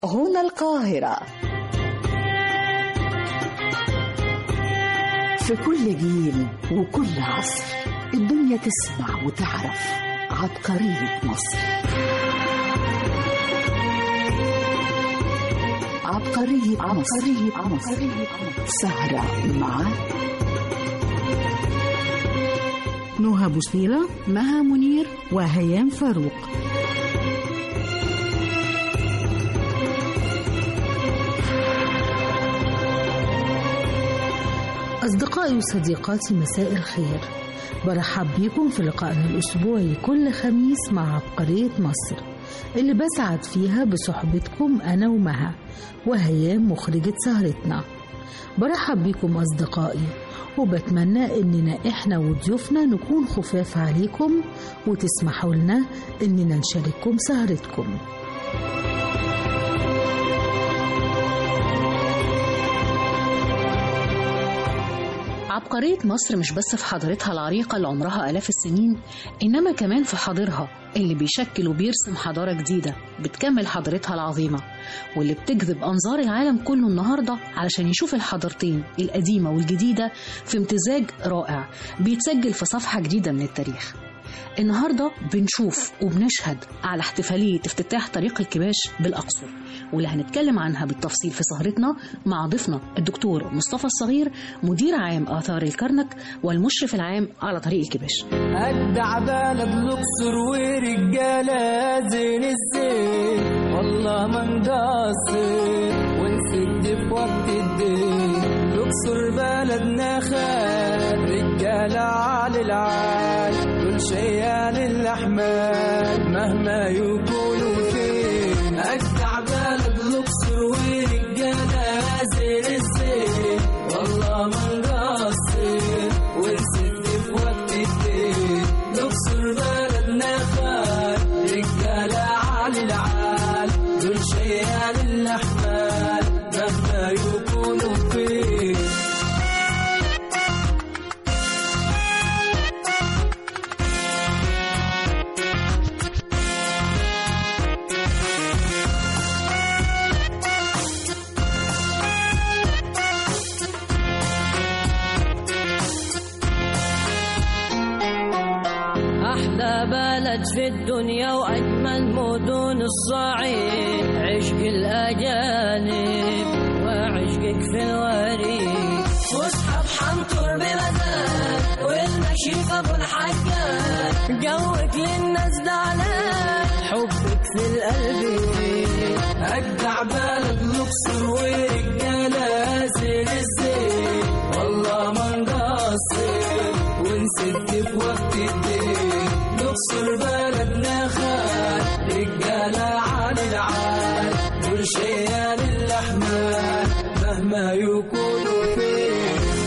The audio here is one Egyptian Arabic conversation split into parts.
هنا القاهرة في كل جيل وكل عصر الدنيا تسمع وتعرف عبقرية مصر عبقرية عبقرية مصر سهرة مع نهى بوسيلة مها منير وهيام فاروق أصدقائي وصديقاتي مساء الخير برحب بيكم في لقائنا الأسبوعي كل خميس مع عبقرية مصر اللي بسعد فيها بصحبتكم أنا ومها وهيام مخرجة سهرتنا برحب بيكم أصدقائي وبتمنى إننا إحنا وضيوفنا نكون خفاف عليكم وتسمحوا لنا إننا نشارككم سهرتكم عبقرية مصر مش بس في حضارتها العريقة اللي عمرها آلاف السنين إنما كمان في حاضرها اللي بيشكل وبيرسم حضارة جديدة بتكمل حضارتها العظيمة واللي بتجذب أنظار العالم كله النهاردة علشان يشوف الحضارتين القديمة والجديدة في امتزاج رائع بيتسجل في صفحة جديدة من التاريخ النهاردة بنشوف وبنشهد على احتفالية افتتاح طريق الكباش بالأقصر واللي هنتكلم عنها بالتفصيل في سهرتنا مع ضيفنا الدكتور مصطفى الصغير مدير عام آثار الكرنك والمشرف العام على طريق الكباش أجدع بلد الأقصر ورجالة زين الزين والله ما نقصر ونسد في وقت الدين الأقصر بلدنا خال رجالة على العال دول شيال الأحمال مهما يكونوا فين أجدع بلد الأقصر ورجالة زين الزين والله ما نقصر ونسد في وقت الدين الأقصر بلدنا خال رجالة على العال دول شيال الأحمال مهما يكونوا فين أحلى بلد في الدنيا وأجمل مدن الصعيد عشق الأجانب وعشقك في الوريد واصحاب حنطر بمزاج والمشي في أبو الحجاج جوك للناس دعلان حبك في القلب أجدع بلد الأقصر ورجالة زين الزين والله ما نقصر ونسد في وقت الدين الأقصر بلدنا خال رجالة على العال دول شيال الأحمال مهما يكونوا فين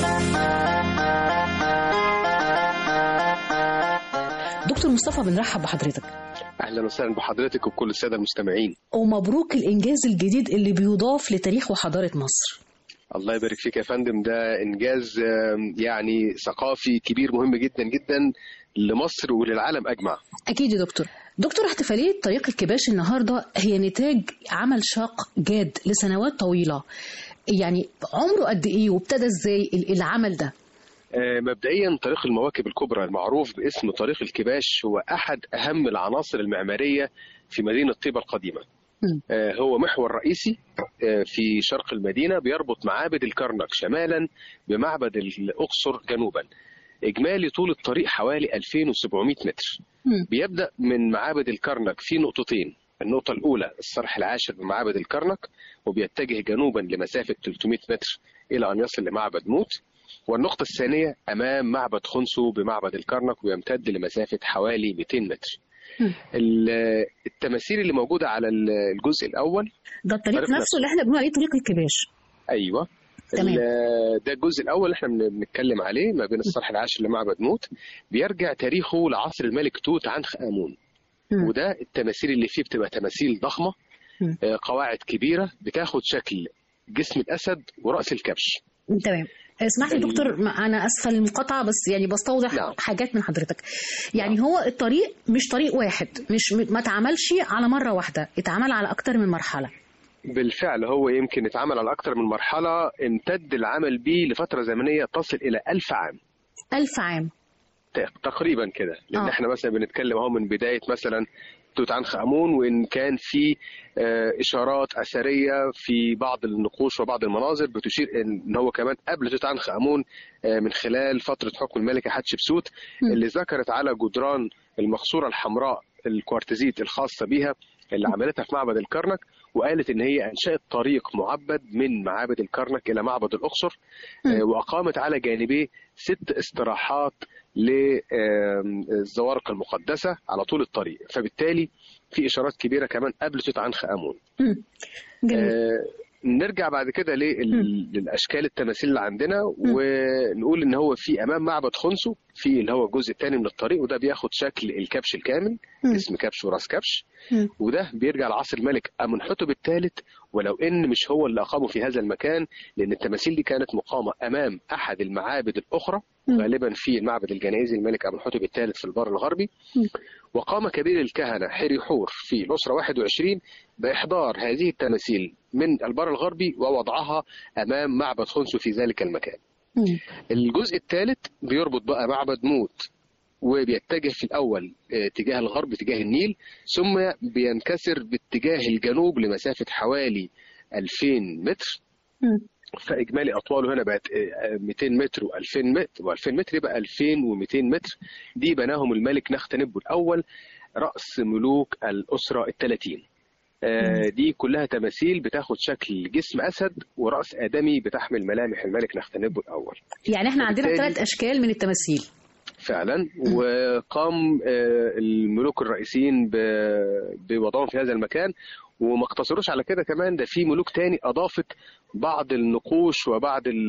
دكتور مصطفى بنرحب بحضرتك اهلا وسهلا بحضرتك وكل الساده المستمعين ومبروك الإنجاز الجديد اللي بيضاف لتاريخ وحضارة مصر الله يبارك فيك يا فندم ده انجاز آم، يعني ثقافي كبير مهم جدا جدا لمصر وللعالم اجمع أكيد يا دكتور دكتور احتفالية طريق الكباش النهاردة هي نتاج عمل شاق جاد لسنوات طويلة يعني عمره قد إيه وابتدى إزاي ال- العمل ده آه، مبدئيا طريق المواكب الكبرى المعروف باسم طريق الكباش هو احد اهم العناصر المعماريه في مدينه طيبه القديمه مم. آه، هو محور رئيسي آه، في شرق المدينه بيربط معابد الكرنك شمالا بمعبد الاقصر جنوبا اجمالي طول الطريق حوالي 2700 متر مم. بيبدا من معابد الكرنك في نقطتين النقطة الأولى الصرح العاشر بمعابد الكرنك وبيتجه جنوبا لمسافة 300 متر إلى أن يصل لمعبد موت والنقطة الثانية أمام معبد خنسو بمعبد الكرنك ويمتد لمسافة حوالي 200 متر مم. ال- التماثيل اللي موجودة على ال- الجزء الأول ده الطريق طريق نفسه اللي احنا بنقول عليه طريق الكباش أيوه تمام. ال- ده الجزء الأول اللي احنا بن- بنتكلم عليه ما بين الصرح العاشر لمعبد موت بيرجع تاريخه لعصر الملك توت عنخ آمون مم. وده التماثيل اللي فيه بتبقى تماثيل ضخمه مم. آه، قواعد كبيره بتاخد شكل جسم الاسد وراس الكبش تمام اسمح لي دكتور ما- انا اسفه المقاطعه بس يعني بستوضح نعم. حاجات من حضرتك يعني هو الطريق مش طريق واحد مش ما اتعملش على مره واحده اتعمل على اكتر من مرحله بالفعل هو يمكن اتعمل على أكثر من مرحلة امتد العمل به لفترة زمنية تصل إلى ألف عام ألف عام ت- تقريبا كده لأن آه. احنا مثلا بنتكلم اهو من بداية مثلا توت عنخ آمون وإن كان في آه، إشارات أثرية في بعض النقوش وبعض المناظر بتشير إن هو كمان قبل توت عنخ آمون آه، من خلال فترة حكم الملكة حتشبسوت م. اللي ذكرت على جدران المقصورة الحمراء الكوارتزيت الخاصة بيها اللي عملتها في معبد الكرنك وقالت ان هي انشات طريق معبد من معابد الكرنك الى معبد الاقصر م. آه، واقامت على جانبيه ست استراحات للزوارق المقدسه على طول الطريق فبالتالي في اشارات كبيره كمان قبل توت عنخ امون مم. جميل آه، نرجع بعد كده لل- للاشكال التماثيل اللي عندنا ونقول ان هو في امام معبد خنسو في اللي هو الجزء الثاني من الطريق وده بياخد شكل الكبش الكامل مم. اسم كبش وراس كبش مم. وده بيرجع لعصر الملك امنحتب الثالث ولو ان مش هو اللي اقامه في هذا المكان لان التماثيل دي كانت مقامه امام احد المعابد الاخرى مم. غالبا في المعبد الجنائزي الملك امنحتب الثالث في البر الغربي مم. وقام كبير الكهنه حيري حور في الاسره 21 باحضار هذه التماثيل من البر الغربي ووضعها امام معبد خنسو في ذلك المكان مم. الجزء الثالث بيربط بقى معبد موت وبيتجه في الأول آه، تجاه الغرب تجاه النيل ثم بينكسر باتجاه الجنوب لمسافة حوالي 2000 متر مم. فإجمالي أطواله هنا بقت آه، 200 متر و2000 متر و2000 متر يبقى 2200 متر دي بناهم الملك نختنبو الأول رأس ملوك الأسرة الثلاثين آه، دي كلها تماثيل بتاخد شكل جسم أسد ورأس آدمي بتحمل ملامح الملك نختنبو الأول يعني احنا عندنا وبالتالي- ثلاث اشكال من التماثيل فعلا وقام آه، الملوك الرئيسيين ب- بوضعهم في هذا المكان وما اقتصروش على كده كمان ده في ملوك تاني اضافت بعض النقوش وبعض ال-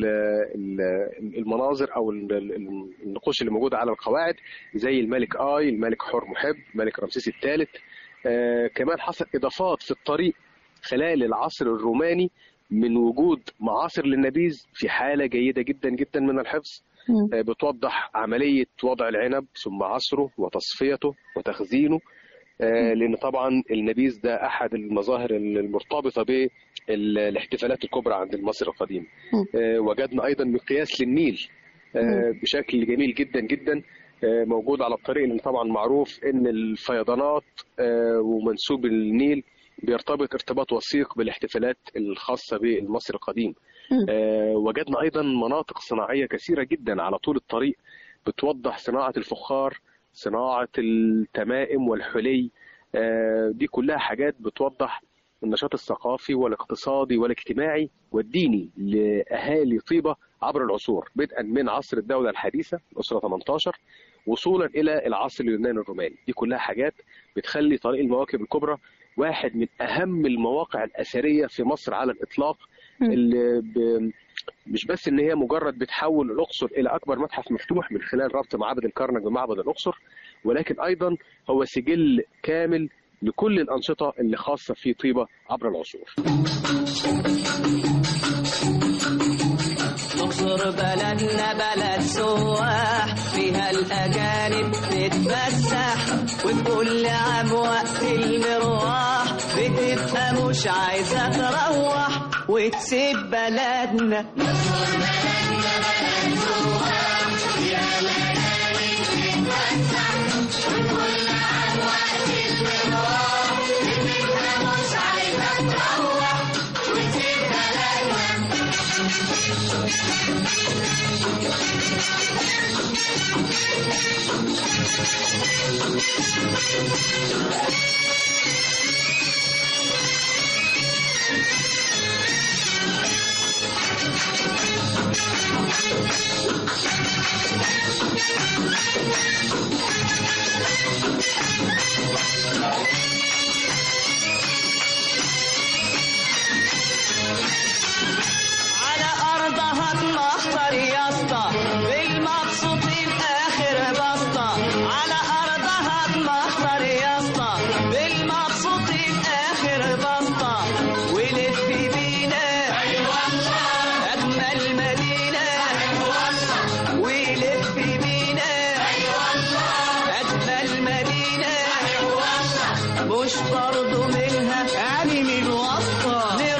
ال- المناظر او ال- ال- النقوش اللي موجوده على القواعد زي الملك اي الملك حور محب الملك رمسيس الثالث آه، كمان حصل اضافات في الطريق خلال العصر الروماني من وجود معاصر للنبيذ في حاله جيده جدا جدا من الحفظ آه، بتوضح عملية وضع العنب ثم عصره وتصفيته وتخزينه آه، لأن طبعا النبيذ ده أحد المظاهر المرتبطة بالاحتفالات الكبرى عند المصري القديم آه، وجدنا أيضا مقياس للنيل آه، بشكل جميل جدا جدا آه، موجود على الطريق لأن طبعا معروف إن الفيضانات آه، ومنسوب النيل بيرتبط ارتباط وثيق بالاحتفالات الخاصة بالمصري القديم آه، وجدنا ايضا مناطق صناعيه كثيره جدا على طول الطريق بتوضح صناعه الفخار صناعه التمائم والحلي آه، دي كلها حاجات بتوضح النشاط الثقافي والاقتصادي والاجتماعي والديني لاهالي طيبه عبر العصور بدءا من عصر الدوله الحديثه الاسره 18 وصولا الى العصر اليوناني الروماني دي كلها حاجات بتخلي طريق المواكب الكبرى واحد من اهم المواقع الاثريه في مصر على الاطلاق اللي ب... مش بس ان هي مجرد بتحول الاقصر الى اكبر متحف مفتوح من خلال ربط معبد الكرنك بمعبد الاقصر ولكن ايضا هو سجل كامل لكل الانشطه اللي خاصه في طيبه عبر العصور. الاقصر بلدنا بلد سواح فيها الاجانب تتفسح وكل عام وقت المروح بتبقى مش عايزه تروح وتسيب بلدنا على ارضها تمخطر يا اسطى بالمبسوطين اخر بسطه على ارضها تمخطر يا اسطى بالمبسوطين اخر بسطه ولف بينا اي والله اجمل مدينه اي والله ولف بينا اي والله اجمل مدينه اي والله مش برضو منها يعني من وسطه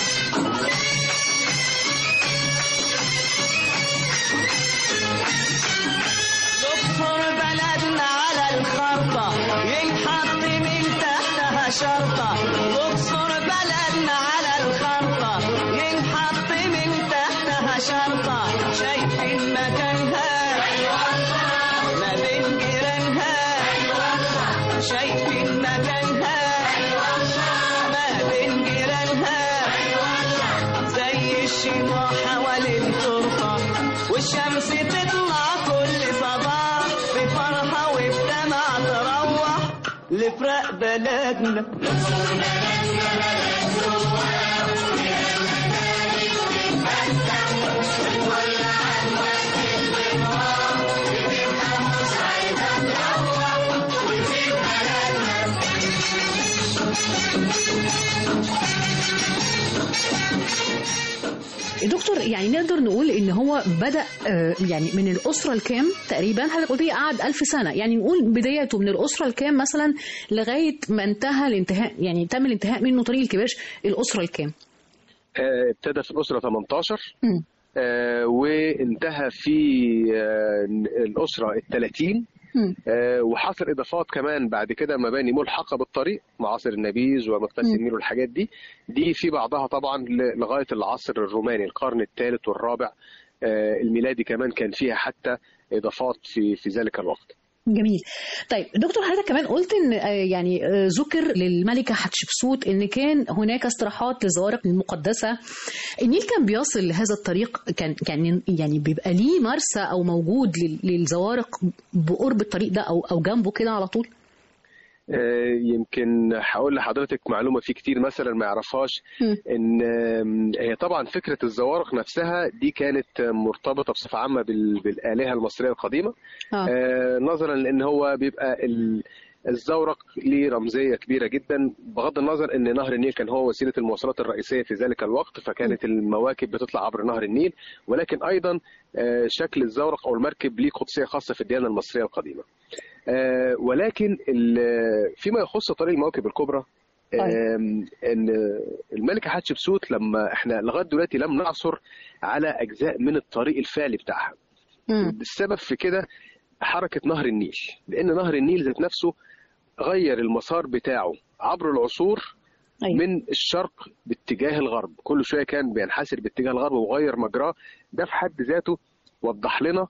دكتور بلدنا على الخرطة ينحط من تحتها شرطة دكتور بلدنا على الخرطة ينحط من تحتها شرطة شايفين مكانها ما بين جيرانها شايفين مكانها ما بين جيرانها زي الشموع حوالين التربة والشمس تطلع كل صباح بفرحة وبدمع تروح لفراق بلدنا دكتور يعني نقدر نقول ان هو بدا آه، يعني من الاسره الكام تقريبا حضرتك قلت لي قعد ألف سنه يعني نقول بدايته من الاسره الكام مثلا لغايه ما انتهى الانتهاء يعني تم الانتهاء منه طريق الكباش الاسره الكام آه، ابتدى في الأسرة 18 مم. آه، وانتهى في آه، الأسرة ال 30 مم. آه، وحصل إضافات كمان بعد كده مباني ملحقة بالطريق معاصر النبيذ ومقتس مم. النيل والحاجات دي دي في بعضها طبعا ل- لغاية العصر الروماني القرن الثالث والرابع آه، الميلادي كمان كان فيها حتى إضافات في في ذلك الوقت جميل طيب دكتور حضرتك كمان قلت ان آه، يعني آه، ذكر للملكه حتشبسوت ان كان هناك استراحات للزوارق المقدسه النيل كان بيصل لهذا الطريق كان كان يعني بيبقى ليه مرسى او موجود لل- للزوارق بقرب الطريق ده او او جنبه كده على طول آه، يمكن هقول لحضرتك معلومه في كتير مثلا ما يعرفهاش مم. ان آم، هي طبعا فكره الزوارق نفسها دي كانت مرتبطه بصفه عامه بال- بالالهه المصريه القديمه اه آه، نظرا لان هو بيبقى ال- الزورق ليه رمزيه كبيره جدا بغض النظر ان نهر النيل كان هو وسيله المواصلات الرئيسيه في ذلك الوقت فكانت المواكب بتطلع عبر نهر النيل ولكن ايضا آه، شكل الزورق او المركب ليه قدسيه خاصه في الديانه المصريه القديمه. آه، ولكن ال- فيما يخص طريق المواكب الكبرى آم، ان الملكه حتشبسوت لما احنا لغايه دلوقتي لم نعثر على اجزاء من الطريق الفعلي بتاعها مم. السبب في كده حركه نهر النيل لان نهر النيل ذات نفسه غير المسار بتاعه عبر العصور أيوة. من الشرق باتجاه الغرب كل شويه كان بينحسر باتجاه الغرب وغير مجراه ده في حد ذاته وضح لنا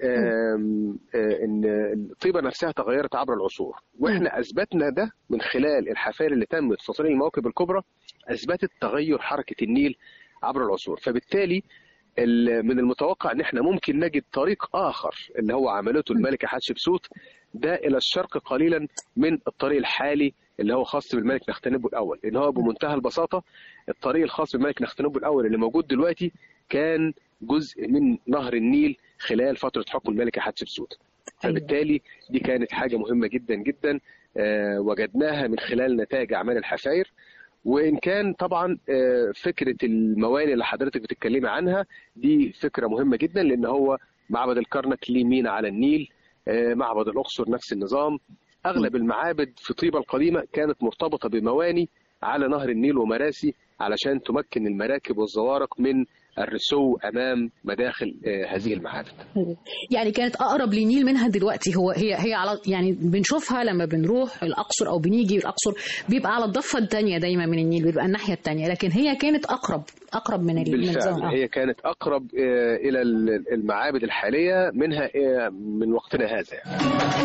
آم، آه، ان الطيبه نفسها تغيرت عبر العصور واحنا اثبتنا ده من خلال الحفائر اللي تمت في طريق المواكب الكبرى اثبتت تغير حركه النيل عبر العصور فبالتالي ال- من المتوقع ان احنا ممكن نجد طريق اخر اللي هو عملته الملكه حتشبسوت ده الى الشرق قليلا من الطريق الحالي اللي هو خاص بالملك نختنبو الاول لان هو بمنتهى البساطه الطريق الخاص بالملك نختنبو الاول اللي موجود دلوقتي كان جزء من نهر النيل خلال فتره حكم الملكه حتشبسوت فبالتالي دي كانت حاجه مهمه جدا جدا آه، وجدناها من خلال نتائج اعمال الحفاير وان كان طبعا آه، فكره الموانئ اللي حضرتك بتتكلمي عنها دي فكره مهمه جدا لان هو معبد الكرنك ليه مينا على النيل آه، معبد الاقصر نفس النظام اغلب المعابد في طيبه القديمه كانت مرتبطه بمواني على نهر النيل ومراسي علشان تمكن المراكب والزوارق من الرسو امام مداخل آه، هذه المعابد يعني كانت اقرب للنيل منها دلوقتي هو هي هي على يعني بنشوفها لما بنروح الاقصر او بنيجي الاقصر بيبقى على الضفه الثانيه دايما من النيل بيبقى الناحيه الثانيه لكن هي كانت اقرب اقرب من ال- من بالفعل الزمن آه. هي كانت اقرب آه، الى ال- المعابد الحاليه منها آه، من وقتنا هذا يعني.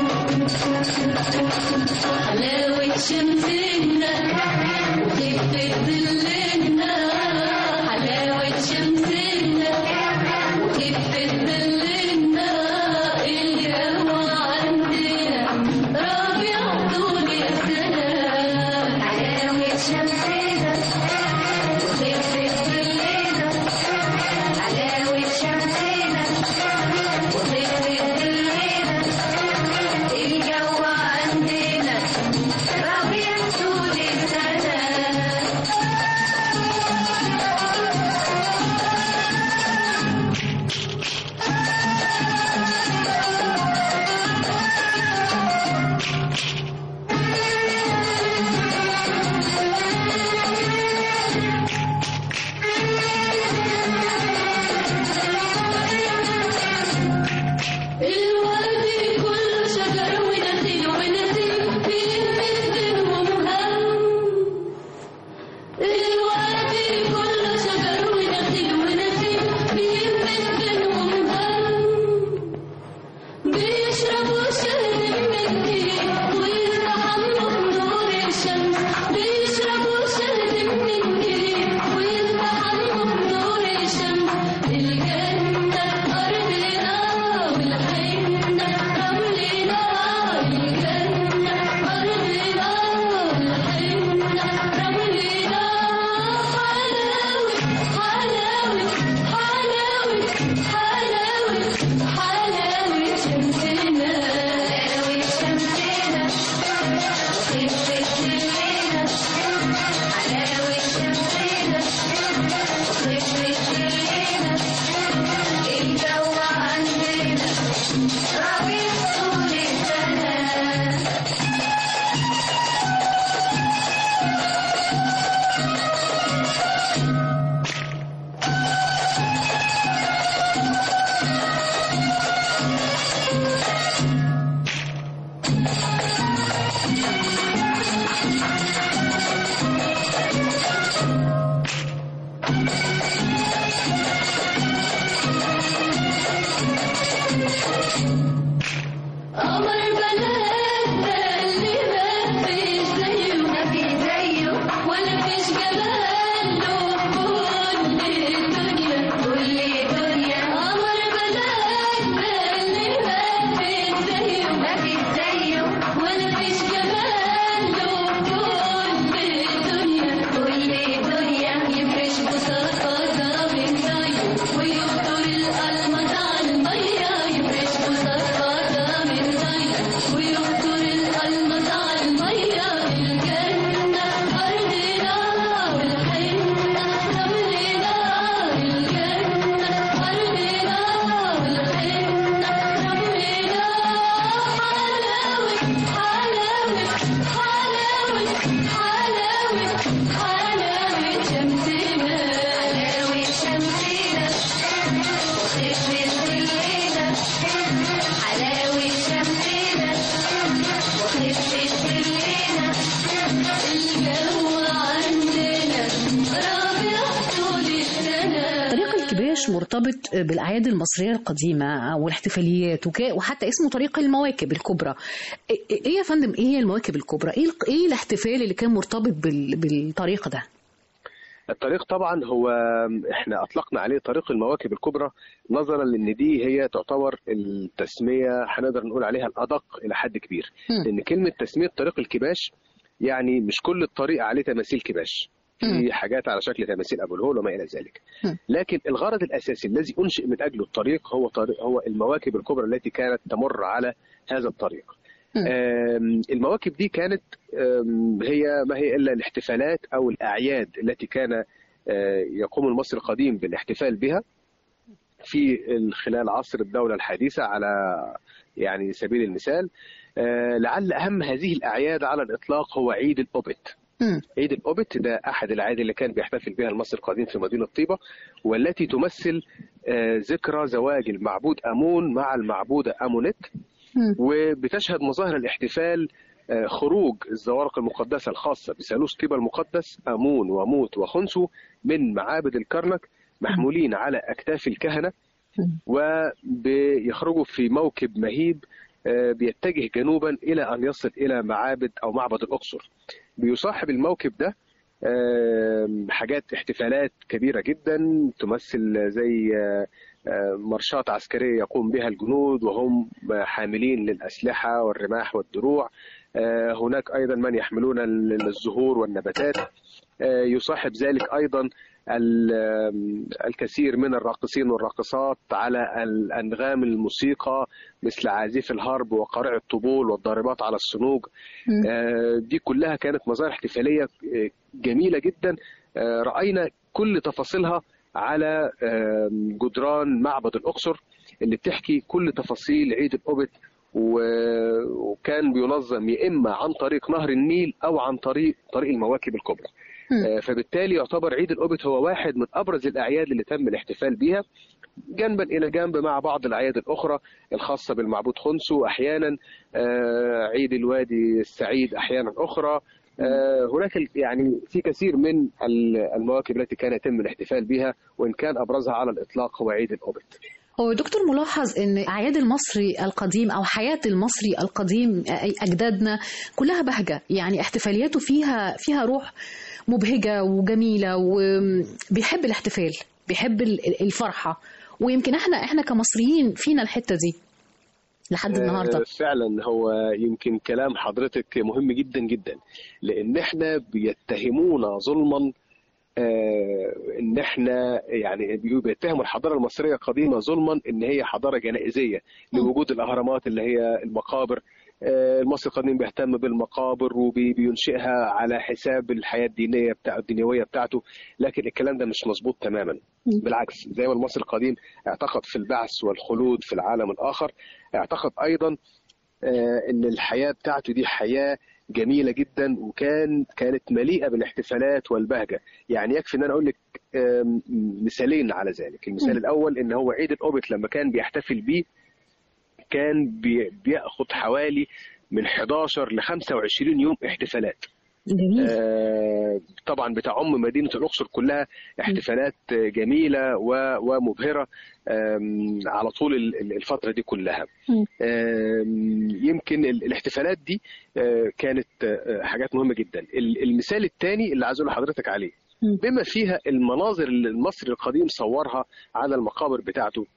حلاوة شمسنا وخفة ظلنا حلاوة شمسنا وخفة ظلنا الجو عندنا ربيع طول السنة حلاوة شمسنا وخفة ظلنا حلاوة شمسنا وخفة ظلنا الجو عندنا ربيع طول السنة الكباش مرتبط بالاعياد المصريه القديمه والاحتفاليات وكا- وحتى اسمه طريق المواكب الكبرى ايه إيه يا فندم ايه هي المواكب الكبرى ايه الق- ايه الاحتفال اللي كان مرتبط بال- بالطريق ده الطريق طبعا هو احنا اطلقنا عليه طريق المواكب الكبرى نظرا لان دي هي تعتبر التسميه هنقدر نقول عليها الادق الى حد كبير مم. لان كلمه تسميه طريق الكباش يعني مش كل الطريق عليه تماثيل كباش مم. في حاجات على شكل تماثيل ابو الهول وما الى ذلك مم. لكن الغرض الاساسي الذي انشئ من اجله الطريق هو طريق هو المواكب الكبرى التي كانت تمر على هذا الطريق مم. آم، المواكب دي كانت آم، هي ما هي الا الاحتفالات او الاعياد التي كان آه، يقوم المصري القديم بالاحتفال بها في خلال عصر الدولة الحديثة على يعني سبيل المثال آه، لعل أهم هذه الأعياد على الإطلاق هو عيد الأوبت مم. عيد الأوبت ده أحد الأعياد اللي كان بيحتفل بها المصري القديم في مدينة طيبة والتي تمثل آه، ذكرى زواج المعبود أمون مع المعبودة أمونت مم. وبتشهد مظاهر الاحتفال آه، خروج الزوارق المقدسة الخاصة بثالوث طيبة المقدس أمون وموت وخنسو من معابد الكرنك محمولين على أكتاف الكهنة مم. وبيخرجوا في موكب مهيب آه، بيتجه جنوبا إلى أن يصل إلى معابد أو معبد الأقصر بيصاحب الموكب ده آم، حاجات احتفالات كبيرة جدا تمثل زي آه، آه، مارشات عسكرية يقوم بها الجنود وهم حاملين للأسلحة والرماح والدروع آه، هناك أيضا من يحملون ال- الزهور والنباتات آه، يصاحب ذلك أيضا ال- آم، الكثير من الراقصين والراقصات على الأنغام الموسيقى مثل عازف الهرب وقارئ الطبول والضاربات على الصنوج مم. آه، دي كلها كانت مظاهر احتفالية آه، جميلة جدا آه، رأينا كل تفاصيلها على آه، جدران معبد الأقصر اللي بتحكي كل تفاصيل عيد الأوبت و- وكان بينظم يا إما عن طريق نهر النيل أو عن طريق طريق المواكب الكبرى مم. آه، فبالتالي يعتبر عيد الأوبت هو واحد من أبرز الأعياد اللي تم الاحتفال بها جنبا إلى جنب مع بعض الأعياد الأخرى الخاصة بالمعبود خنسو أحيانا آه، عيد الوادي السعيد أحيانا أخرى آه، هناك ال- يعني في كثير من ال- المواكب التي كان يتم الاحتفال بها وإن كان أبرزها على الإطلاق هو عيد الأوبت هو دكتور ملاحظ ان اعياد المصري القديم او حياه المصري القديم أي اجدادنا كلها بهجه يعني احتفالياته فيها فيها روح مبهجه وجميله وبيحب الاحتفال بيحب ال- الفرحه ويمكن احنا احنا كمصريين فينا الحته دي لحد النهارده آه، فعلا هو يمكن كلام حضرتك مهم جدا جدا لان احنا بيتهمونا ظلما آه، ان احنا يعني بي- بيتهموا الحضاره المصريه القديمه ظلما ان هي حضاره جنائزيه لوجود الاهرامات اللي هي المقابر آه، المصري القديم بيهتم بالمقابر وبينشئها على حساب الحياه الدينيه بتاع الدنيويه بتاعته لكن الكلام ده مش مظبوط تماما بالعكس زي ما المصري القديم اعتقد في البعث والخلود في العالم الاخر اعتقد ايضا آه، ان الحياه بتاعته دي حياه جميله جدا وكان كانت مليئه بالاحتفالات والبهجه يعني يكفي ان انا اقول لك آم، مثالين على ذلك المثال الاول ان هو عيد الاوبت لما كان بيحتفل بيه كان بي- بياخد حوالي من 11 ل 25 يوم احتفالات جميل آه، طبعا بتعم مدينه الاقصر كلها احتفالات آه، جميله و- ومبهره آم، على طول ال- ال- الفتره دي كلها مم. آم، يمكن ال- الاحتفالات دي آه، كانت آه، حاجات مهمه جدا ال- المثال الثاني اللي عايز اقول لحضرتك عليه مم. بما فيها المناظر اللي المصري القديم صورها على المقابر بتاعته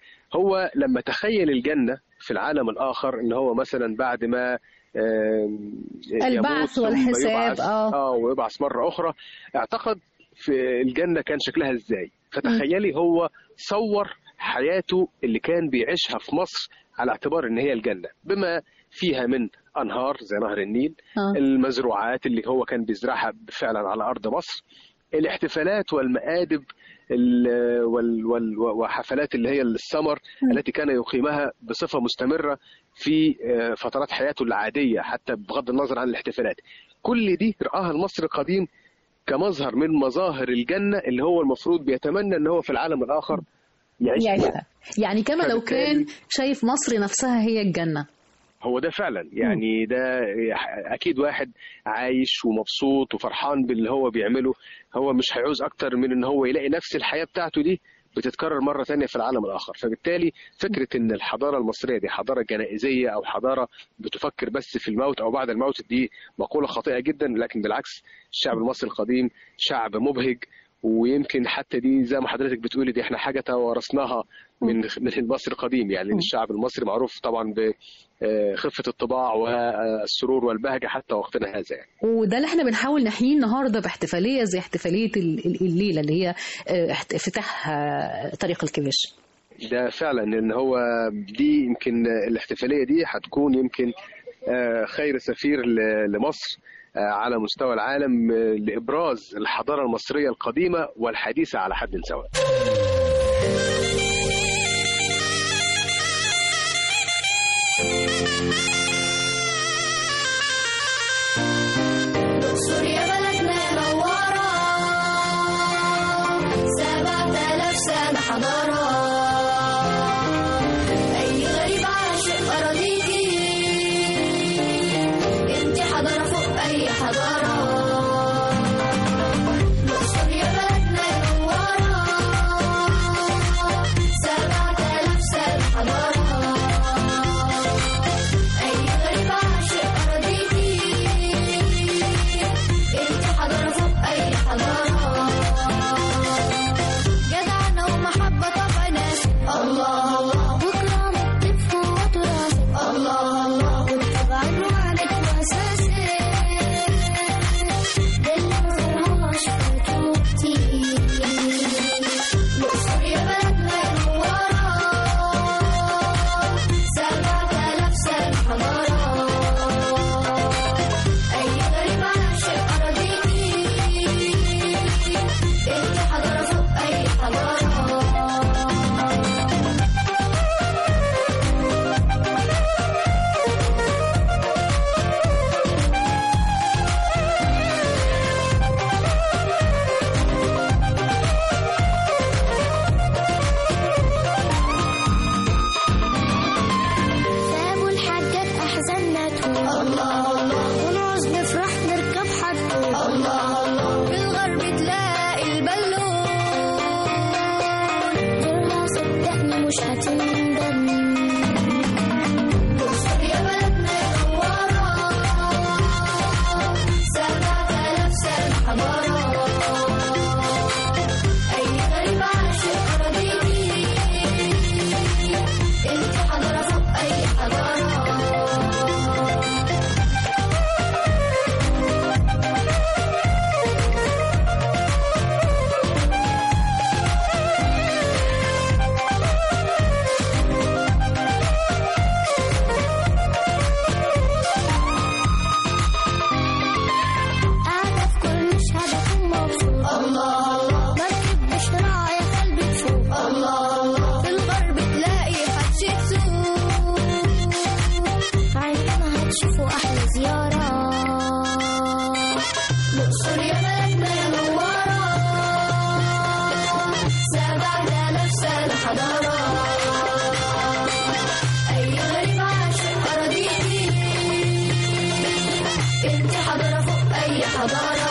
هو لما تخيل الجنه في العالم الاخر ان هو مثلا بعد ما آم، البعث يموت ثم والحساب، يبعث- آه. اه ويبعث مره اخرى اعتقد في الجنه كان شكلها ازاي فتخيلي هو صور حياته اللي كان بيعيشها في مصر على اعتبار ان هي الجنه بما فيها من انهار زي نهر النيل آه. المزروعات اللي هو كان بيزرعها فعلا على ارض مصر الاحتفالات والمآدب ال- وال- وال- وحفلات اللي هي السمر التي كان يقيمها بصفة مستمرة في آه، فترات حياته العادية حتى بغض النظر عن الاحتفالات كل دي رآها المصري القديم كمظهر من مظاهر الجنة اللي هو المفروض بيتمنى ان هو في العالم الآخر يعيش فيها. يعيشها يعني كما لو كان شايف مصر نفسها هي الجنه هو ده فعلا يعني ده اكيد واحد عايش ومبسوط وفرحان باللي هو بيعمله هو مش هيعوز اكتر من ان هو يلاقي نفس الحياه بتاعته دي بتتكرر مره ثانيه في العالم الاخر فبالتالي فكره ان الحضاره المصريه دي حضاره جنائزيه او حضاره بتفكر بس في الموت او بعد الموت دي مقوله خاطئه جدا لكن بالعكس الشعب المصري القديم شعب مبهج ويمكن حتى دي زي ما حضرتك بتقولي دي احنا حاجه توارثناها من من المصري القديم يعني الشعب المصري معروف طبعا بخفه الطباع والسرور والبهجه حتى وقتنا هذا يعني. وده اللي احنا بنحاول نحييه النهارده باحتفاليه زي احتفاليه ال- ال- الليله اللي هي اه، احت- افتتاح اه، طريق الكباش ده فعلا ان هو دي يمكن الاحتفاليه دي هتكون يمكن آه، خير سفير ل- لمصر آه، على مستوى العالم آه، لابراز الحضاره المصريه القديمه والحديثه على حد سواء. سوريا بلدنا نورة سبعة آلاف سنة حضارة أي غريب عاشق أراضيكي انتي حضارة فوق أي حضارة سوريا بلدنا نورة سبعة آلاف سنة حضارة أي غريب عاشق أراضيكي انت حضارة فوق أي حضارة جدعنة ومحبة طبع ناس الله الله وكرام الطفل وتراث الله الله واتبع عنك وأساسك ده اللي مفرهاش فاتوا كتير الأقصر يا بلدنا نورة سبعة آلاف سنة حضارة أي غريب عاشق أراضيكي انت حضارة فوق أي حضارة سابوا الحاجات أحزاننا تهون الله الله ونعوز نفرح نركب حدفون الله الله في الغرب تلاقي البالون زرها صدقني مش هتندم الأقصر يا بلدنا نورة سبعة آلاف سنة حضارة أي غريب عاشق أراضيكي انت حضارة فوق أي حضارة قاعدة في كل شهادة أكون مبسوط الله الله مركب بشراع يا قلبي تفوق الله الله في الغرب تلاقي حد تسوق عندنا هتشوفوا أحلى زيارة الأقصر يا بلدنا يا نورة سبعة آلاف سنة حضارة أي غريب عاشق أراضيكي انت حضارة فوق أي حضارة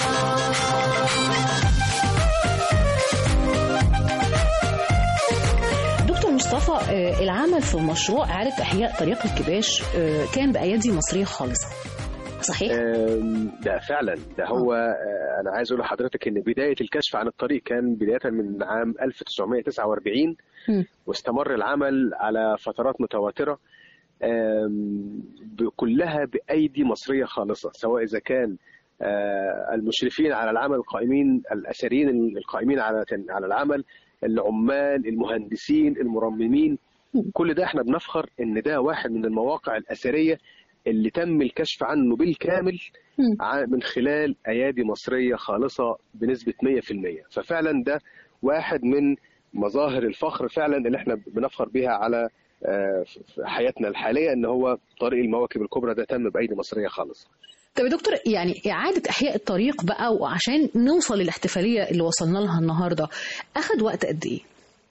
دكتور مصطفى اه، العمل في مشروع إعادة إحياء طريق الكباش اه، كان بأيادي مصرية خالصة صحيح؟ آم، ده فعلا ده هو آه، انا عايز اقول لحضرتك ان بدايه الكشف عن الطريق كان بدايه من عام 1949 مم. واستمر العمل على فترات متواتره آم، ب- كلها بايدي مصريه خالصه سواء اذا كان آه، المشرفين على العمل القائمين الاثريين القائمين على على العمل العمال المهندسين المرممين كل ده احنا بنفخر ان ده واحد من المواقع الاثريه اللي تم الكشف عنه بالكامل مم. ع- من خلال ايادي مصريه خالصه بنسبه 100% ففعلا ده واحد من مظاهر الفخر فعلا اللي احنا بنفخر بيها على آه، في حياتنا الحاليه ان هو طريق المواكب الكبرى ده تم بايدي مصريه خالصه طب يا دكتور يعني إعادة إحياء الطريق بقى وعشان نوصل للاحتفالية اللي وصلنا لها النهاردة أخد وقت قد إيه؟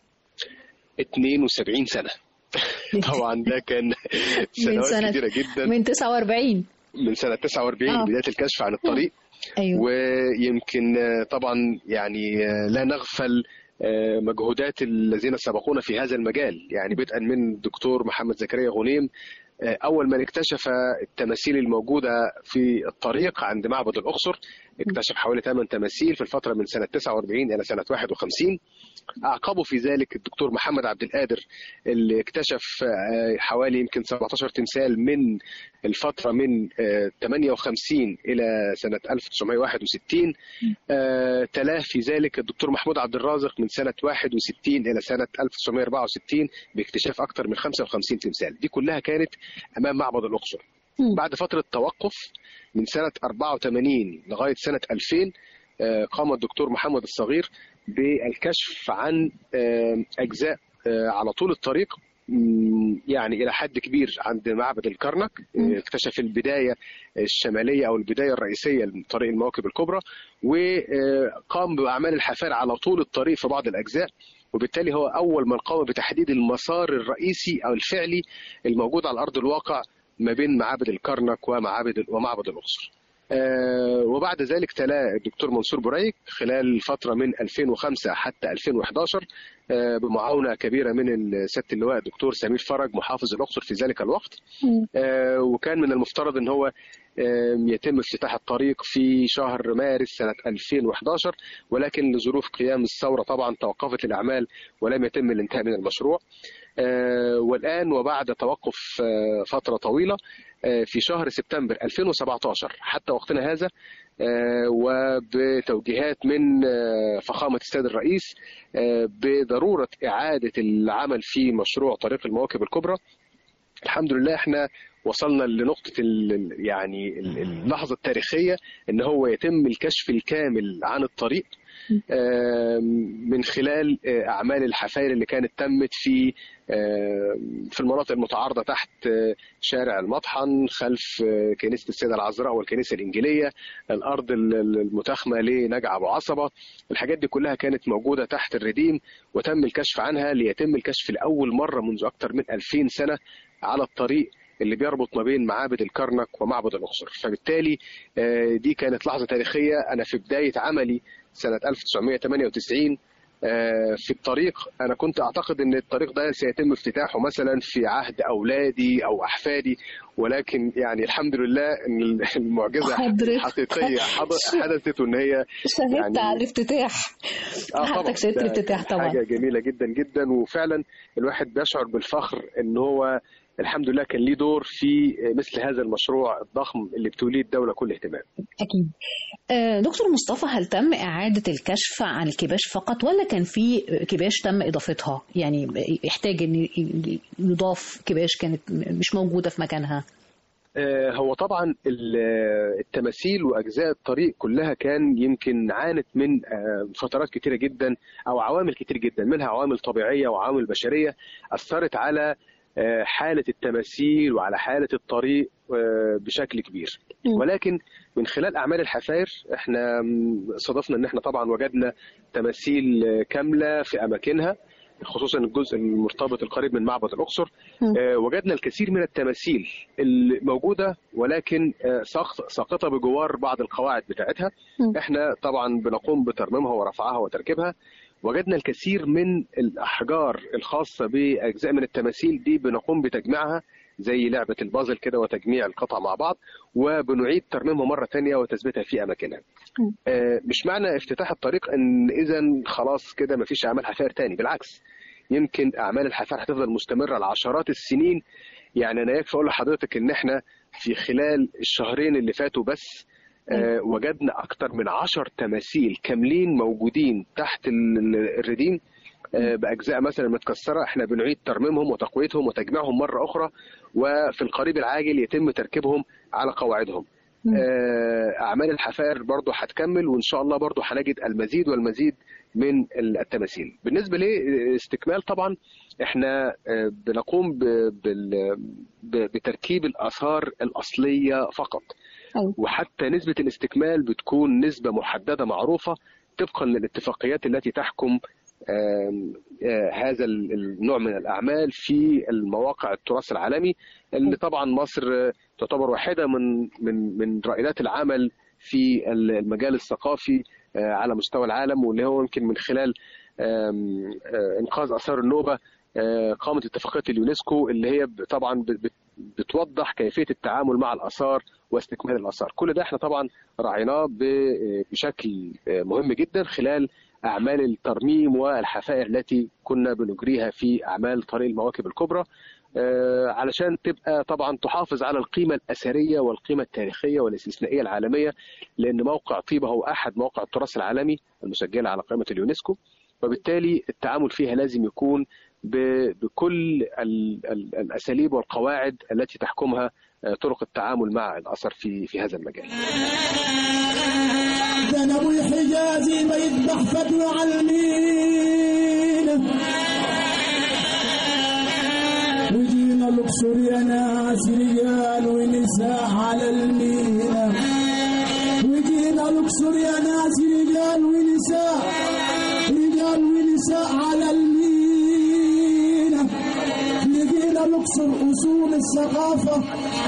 72 سنه طبعا ده كان من سنوات سنة كتيره جدا من 49 من سنه 49 آه. بدايه الكشف عن الطريق أيوه ويمكن آه، طبعا يعني آه، لا نغفل آه، مجهودات الذين سبقونا في هذا المجال يعني بدءا من الدكتور محمد زكريا غنيم آه، أول من اكتشف التماثيل الموجودة في الطريق عند معبد الأقصر اكتشف حوالي 8 تماثيل في الفترة من سنة 49 إلى سنة 51 أعقبه في ذلك الدكتور محمد عبد القادر اللي اكتشف آه، حوالي يمكن 17 تمثال من الفترة من آه، 58 إلى سنة 1961 آه، تلاه في ذلك الدكتور محمود عبد الرازق من سنة 61 إلى سنة 1964 باكتشاف أكثر من 55 تمثال دي كلها كانت أمام معبد الأقصر بعد فترة توقف من سنة 84 لغاية سنة 2000 آه، قام الدكتور محمد الصغير بالكشف عن آه، أجزاء آه، على طول الطريق مم، يعني إلى حد كبير عند معبد الكرنك آه، اكتشف البداية الشمالية أو البداية الرئيسية لطريق المواكب الكبرى وقام بأعمال الحفار على طول الطريق في بعض الأجزاء وبالتالي هو أول من قام بتحديد المسار الرئيسي أو الفعلي الموجود على أرض الواقع ما بين معابد الكرنك ومعابد ومعبد الأقصر. آه، وبعد ذلك تلا الدكتور منصور بريك خلال فترة من 2005 حتى 2011 آه، بمعاونة كبيرة من سيادة اللواء الدكتور سمير فرج محافظ الأقصر في ذلك الوقت آه، وكان من المفترض ان هو آه، يتم افتتاح الطريق في شهر مارس سنة 2011 ولكن لظروف قيام الثورة طبعا توقفت الأعمال ولم يتم الانتهاء من المشروع آه، والآن وبعد توقف آه، فترة طويلة آه، في شهر سبتمبر 2017 حتى وقتنا هذا آه، وبتوجيهات من آه، فخامة السيد الرئيس آه، بضرورة إعادة العمل في مشروع طريق المواكب الكبرى الحمد لله احنا وصلنا لنقطة ال- يعني ال- اللحظة التاريخية ان هو يتم الكشف الكامل عن الطريق آم، من خلال آه، اعمال الحفاير اللي كانت تمت في آم، في المناطق المتعارضه تحت آه، شارع المطحن خلف آه، كنيسه السيده العذراء والكنيسه الانجيليه الارض ال- ال- المتاخمه لنجع ابو عصبه الحاجات دي كلها كانت موجوده تحت الرديم وتم الكشف عنها ليتم الكشف لاول مره منذ اكثر من 2000 سنه على الطريق اللي بيربط ما بين معابد الكرنك ومعبد الاقصر فبالتالي آه، دي كانت لحظه تاريخيه انا في بدايه عملي سنه 1998 آه، في الطريق انا كنت اعتقد ان الطريق ده سيتم افتتاحه مثلا في عهد اولادي او احفادي ولكن يعني الحمد لله ان المعجزه حضرتك. حقيقيه حض- حدثت وان هي شهدت يعني- على الافتتاح اه طبعا حضرتك شهدت ده الافتتاح طبعا حاجه جميله جدا جدا وفعلا الواحد بيشعر بالفخر ان هو الحمد لله كان ليه دور في مثل هذا المشروع الضخم اللي بتوليه الدوله كل اهتمام أكيد آه، دكتور مصطفى هل تم إعادة الكشف عن الكباش فقط ولا كان في كباش تم إضافتها يعني يحتاج أن يضاف كباش كانت مش موجودة في مكانها آه، هو طبعا ال- التماثيل واجزاء الطريق كلها كان يمكن عانت من آه، فترات كتيره جدا او عوامل كتير جدا منها عوامل طبيعيه وعوامل بشريه اثرت على آه، حاله التماثيل وعلى حاله الطريق آه، بشكل كبير ولكن من خلال اعمال الحفاير احنا م، صادفنا ان احنا طبعا وجدنا تماثيل آه، كامله في اماكنها خصوصا الجزء المرتبط القريب من معبد الاقصر آه، وجدنا الكثير من التماثيل الموجوده ولكن آه، ساقط- ساقطه بجوار بعض القواعد بتاعتها احنا طبعا بنقوم بترميمها ورفعها وتركيبها وجدنا الكثير من الاحجار الخاصه باجزاء من التماثيل دي بنقوم بتجميعها زي لعبه البازل كده وتجميع القطع مع بعض وبنعيد ترميمها مره ثانيه وتثبيتها في اماكنها. آه، مش معنى افتتاح الطريق ان اذا خلاص كده مفيش اعمال حفاير تاني بالعكس يمكن اعمال الحفاير هتفضل مستمره لعشرات السنين يعني انا يكفي اقول لحضرتك ان احنا في خلال الشهرين اللي فاتوا بس آه وجدنا اكتر من عشر تماثيل كاملين موجودين تحت ال- ال- الرديم آه باجزاء مثلا متكسره احنا بنعيد ترميمهم وتقويتهم وتجميعهم مره اخرى وفي القريب العاجل يتم تركيبهم على قواعدهم آه، اعمال الحفائر برضو هتكمل وان شاء الله برضو هنجد المزيد والمزيد من التماثيل بالنسبه لاستكمال طبعا احنا آه، بنقوم ب- بال- ب- بتركيب الاثار الاصليه فقط أيوة. وحتى نسبه الاستكمال بتكون نسبه محدده معروفه طبقا للاتفاقيات التي تحكم آم، آه، هذا ال- النوع من الاعمال في المواقع التراث العالمي اللي طبعا مصر آه، تعتبر واحده من من من رائدات العمل في المجال الثقافي آه، على مستوى العالم واللي هو يمكن من خلال آم، آه، انقاذ اثار النوبه آه، قامت اتفاقيه اليونسكو اللي هي ب- طبعا ب- بت- بتوضح كيفيه التعامل مع الاثار واستكمال الاثار كل ده احنا طبعا راعيناه ب- بشكل آه، مهم جدا خلال اعمال الترميم والحفائر التي كنا بنجريها في اعمال طريق المواكب الكبرى آه، علشان تبقى طبعا تحافظ على القيمه الاثريه والقيمه التاريخيه والاستثنائيه العالميه لان موقع طيبه هو احد مواقع التراث العالمي المسجله على قائمه اليونسكو وبالتالي التعامل فيها لازم يكون ب- بكل ال- ال- الاساليب والقواعد التي تحكمها آه، طرق التعامل مع الاثر في في هذا المجال. ده انا ابوي حجازي ما يذبح فتوى على المين وجينا الاقصر يا ناس رجال ونساء على المينا وجينا الاقصر يا ناس رجال ونساء رجال ونساء على المينا لقينا الاقصر اصول الثقافه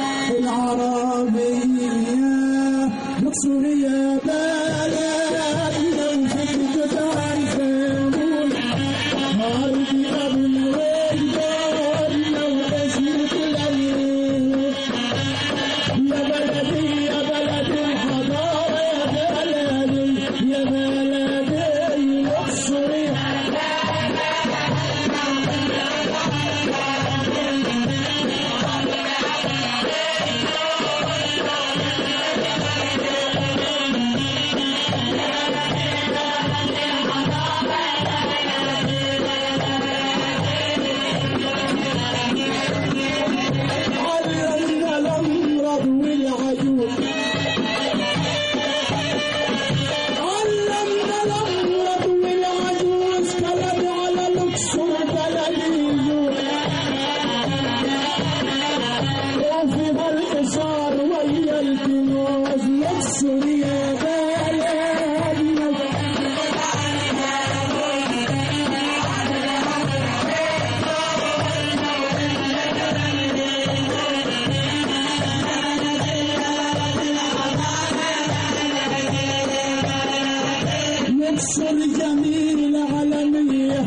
العربيه الاقصر يا بلدنا وفكرة تعرفون هاربي قبل وجدان لو اسمك الأمير يا بلدي يا بلدي الحضارة يا بلدي يا بلدي الاقصر علمنا الأمراض والعيوب علمنا الأمراض والعجوز كلام على الأقصر بلديون وفيها الإصار ويا الكنوز الأقصر يا بلدنا نكسر جميل عالمية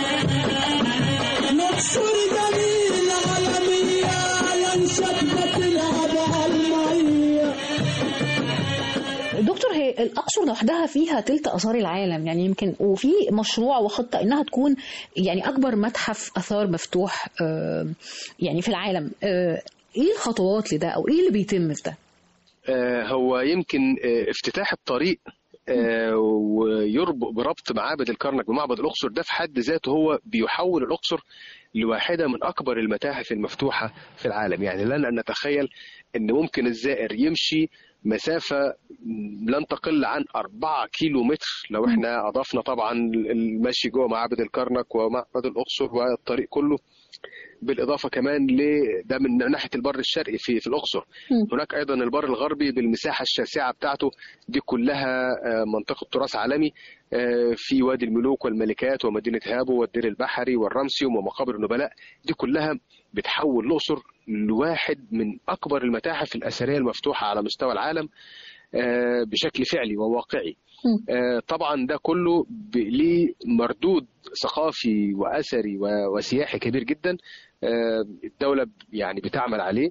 نكسر جميل عالمية ينشد تلعب على المية دكتور هي الأقصر لوحدها فيها تلت آثار العالم يعني يمكن وفي مشروع وخطة إنها تكون يعني أكبر متحف آثار مفتوح آه، يعني في العالم آه، إيه الخطوات لده أو إيه اللي بيتم في ده؟ آه، هو يمكن آه، افتتاح الطريق آه، ويربط بربط معابد الكرنك بمعبد الاقصر ده في حد ذاته هو بيحول الاقصر لواحده من اكبر المتاحف المفتوحه في العالم يعني لن ان نتخيل ان ممكن الزائر يمشي مسافه لن تقل عن 4 كيلو متر لو احنا اضفنا طبعا المشي جوه معابد الكرنك ومعبد الاقصر والطريق كله بالاضافه كمان ل ده من ناحيه البر الشرقي في في الاقصر هناك ايضا البر الغربي بالمساحه الشاسعه بتاعته دي كلها آه، منطقه تراث عالمي آه، في وادي الملوك والملكات ومدينه هابو والدير البحري والرمسيوم ومقابر النبلاء دي كلها بتحول الاقصر لواحد من اكبر المتاحف الاثريه المفتوحه على مستوى العالم آه، بشكل فعلي وواقعي آه، طبعا ده كله ب- ليه مردود ثقافي واثري و- وسياحي كبير جدا آه، الدوله يعني بتعمل عليه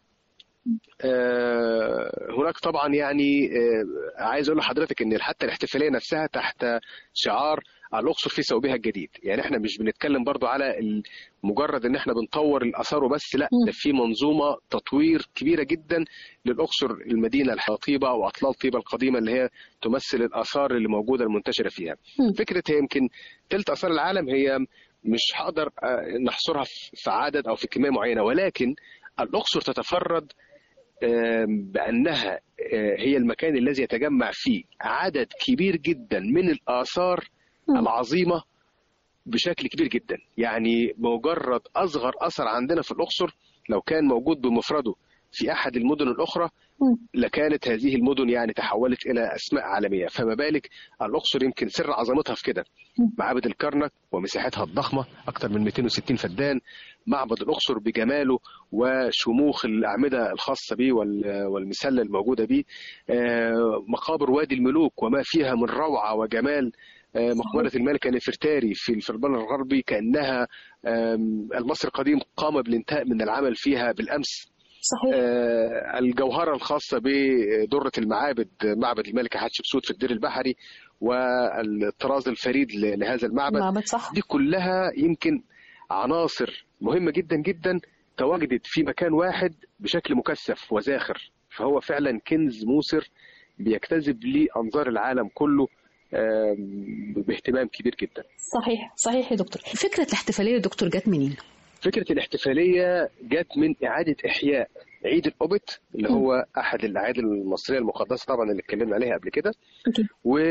آه، هناك طبعا يعني آه، عايز اقول لحضرتك ان حتى الاحتفاليه نفسها تحت شعار الاقصر في ثوبها الجديد يعني احنا مش بنتكلم برضو على ال- مجرد ان احنا بنطور الاثار وبس لا ده في منظومه تطوير كبيره جدا للاقصر المدينه الطيبه او اطلال طيبه القديمه اللي هي تمثل الاثار اللي موجوده المنتشره فيها فكره هي يمكن تلت اثار العالم هي مش هقدر آه، نحصرها في- في عدد او في كميه معينه ولكن الاقصر تتفرد آم، بانها آه، هي المكان الذي يتجمع فيه عدد كبير جدا من الاثار العظيمه بشكل كبير جدا يعني مجرد اصغر اثر عندنا في الاقصر لو كان موجود بمفرده في احد المدن الاخرى لكانت هذه المدن يعني تحولت الى اسماء عالميه فما بالك الاقصر يمكن سر عظمتها في كده معابد الكرنك ومساحتها الضخمه اكثر من 260 فدان معبد الاقصر بجماله وشموخ الاعمده الخاصه به وال- والمسله الموجوده به آه، مقابر وادي الملوك وما فيها من روعه وجمال آه، مقبرة الملكة نفرتاري في في البر الغربي كأنها آم، المصري القديم قام بالانتهاء من العمل فيها بالأمس صحيح آه، الجوهرة الخاصة بدرة المعابد معبد الملكة حتشبسوت في الدير البحري والطراز الفريد ل- لهذا المعبد معبد صح دي كلها يمكن عناصر مهمة جدا جدا تواجدت في مكان واحد بشكل مكثف وزاخر فهو فعلا كنز موسر بيجتذب لأنظار العالم كله آم، باهتمام كبير جدا صحيح صحيح يا دكتور فكرة الاحتفالية يا دكتور جت منين؟ فكرة الاحتفالية جت من إعادة إحياء عيد الأوبت اللي هو أحد الأعياد المصرية المقدسة طبعا اللي اتكلمنا عليها قبل كده أكيد.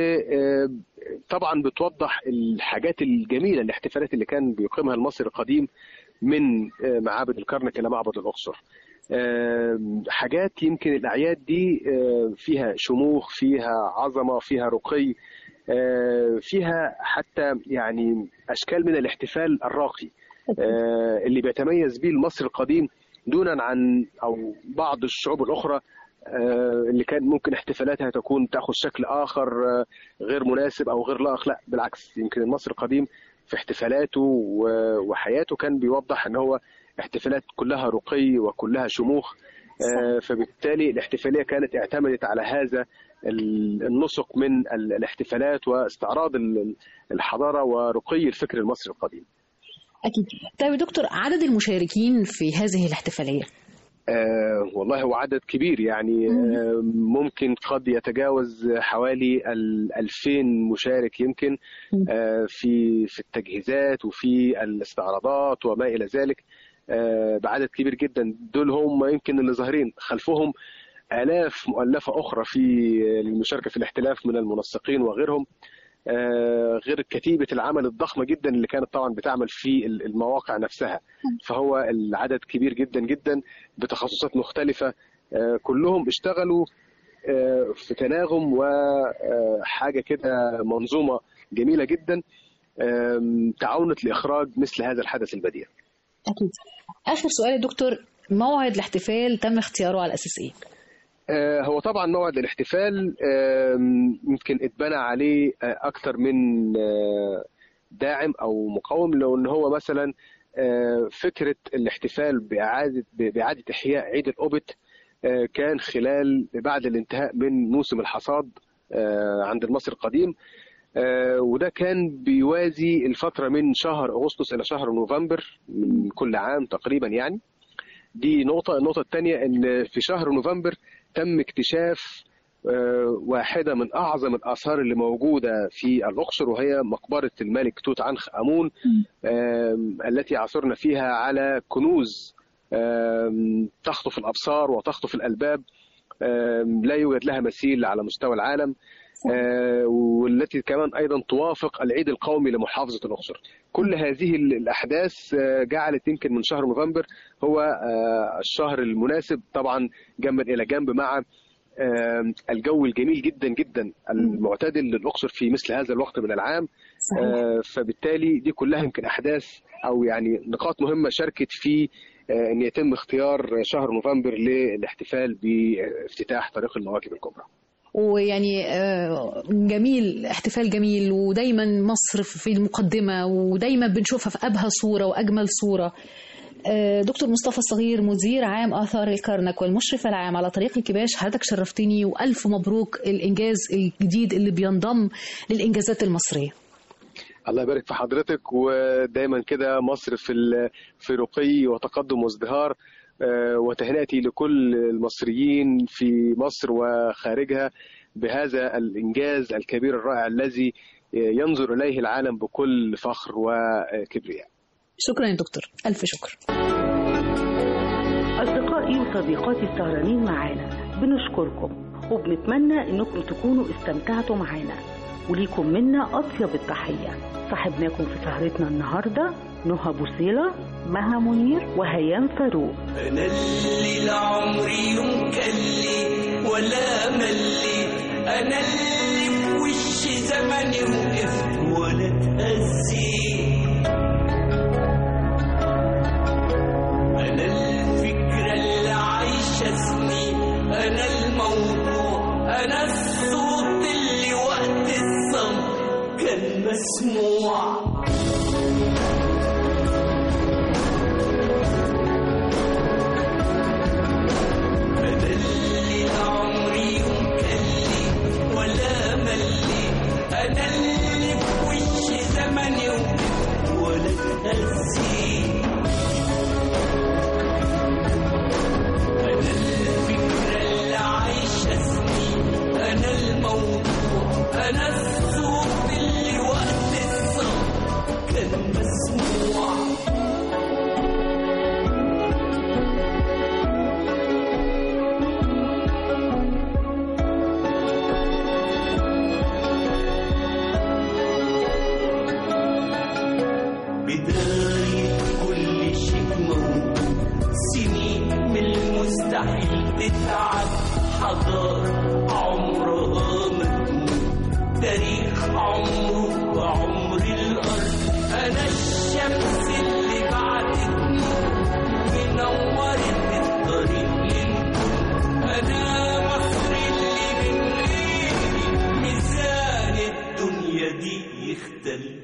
وطبعا بتوضح الحاجات الجميلة الاحتفالات اللي كان بيقيمها المصري القديم من آه، معابد الكرنك إلى معبد الأقصر آم، حاجات يمكن الأعياد دي آه، فيها شموخ فيها عظمة فيها رقي آه، فيها حتى يعني أشكال من الاحتفال الراقي آه، اللي بيتميز به المصري القديم دونا عن او بعض الشعوب الاخرى آه، اللي كان ممكن احتفالاتها تكون تاخذ شكل اخر آه، غير مناسب او غير لائق لا بالعكس يمكن المصري القديم في احتفالاته و- وحياته كان بيوضح ان هو احتفالات كلها رقي وكلها شموخ آه، فبالتالي الاحتفاليه كانت اعتمدت على هذا ال- النسق من ال- الاحتفالات واستعراض ال- الحضاره ورقي الفكر المصري القديم أكيد طيب يا دكتور عدد المشاركين في هذه الاحتفالية آه والله هو عدد كبير يعني آه ممكن قد يتجاوز حوالي ال 2000 مشارك يمكن آه في في التجهيزات وفي الاستعراضات وما الى ذلك آه بعدد كبير جدا دول هم يمكن اللي ظاهرين خلفهم آلاف مؤلفة أخرى في المشاركة في الاحتلاف من المنسقين وغيرهم آه، غير كتيبة العمل الضخمة جدا اللي كانت طبعا بتعمل في المواقع نفسها فهو العدد كبير جدا جدا بتخصصات مختلفة آه، كلهم اشتغلوا آه، في تناغم وحاجة كده منظومة جميلة جدا آم، تعاونت لإخراج مثل هذا الحدث البديع أكيد آخر سؤال يا دكتور موعد الاحتفال تم اختياره على أساس إيه؟ آه، هو طبعا موعد الاحتفال آم، يمكن اتبنى عليه آه، اكثر من آه، داعم او مقاوم لو ان هو مثلا آه، فكره الاحتفال باعاده باعاده احياء عيد الاوبت آه، كان خلال بعد الانتهاء من موسم الحصاد آه، عند المصري القديم آه، وده كان بيوازي الفتره من شهر اغسطس الى شهر نوفمبر من كل عام تقريبا يعني دي نقطة، النقطة الثانية إن في شهر نوفمبر تم اكتشاف آه، واحدة من أعظم الآثار اللي موجودة في الأقصر وهي مقبرة الملك توت عنخ آمون آم، التي عثرنا فيها على كنوز آم، تخطف الأبصار وتخطف الألباب آم، لا يوجد لها مثيل على مستوى العالم آه، والتي كمان ايضا توافق العيد القومي لمحافظه الاقصر. كل هذه ال- الاحداث آه، جعلت يمكن من شهر نوفمبر هو آه، الشهر المناسب طبعا جنبا الى جنب مع آه، الجو الجميل جدا جدا المعتدل للاقصر في مثل هذا الوقت من العام آه، فبالتالي دي كلها يمكن احداث او يعني نقاط مهمه شاركت في آه، ان يتم اختيار شهر نوفمبر للاحتفال بافتتاح طريق المواكب الكبرى. ويعني آه، جميل احتفال جميل ودايما مصر في المقدمة ودايما بنشوفها في أبهى صورة وأجمل صورة آه، دكتور مصطفى الصغير مدير عام آثار الكرنك والمشرف العام على طريق الكباش حضرتك شرفتني وألف مبروك الإنجاز الجديد اللي بينضم للإنجازات المصرية الله يبارك في حضرتك ودايما كده مصر في ال- في رقي وتقدم وازدهار آه، وتهنئتي لكل المصريين في مصر وخارجها بهذا الانجاز الكبير الرائع الذي ينظر اليه العالم بكل فخر وكبرياء. شكرا يا دكتور ألف شكر أصدقائي وصديقاتي السهرانين معانا بنشكركم وبنتمنى إنكم تكونوا استمتعتوا معانا وليكم منا أطيب التحية صاحبناكم في سهرتنا النهاردة نهى بوصيلة مها منير وهيام فاروق انا اللي لعمري يوم كلي ولا مليت انا اللي في وش زمني وقفت ولا اتهزيت انا الفكرة اللي عايشة سنين انا الموضوع انا الصوت اللي وقت الصمت كان مسموع بداية كل شيء موجود سنين من المستحيل تتعب حضارة عمرها ما تموت تاريخ عمره وعمره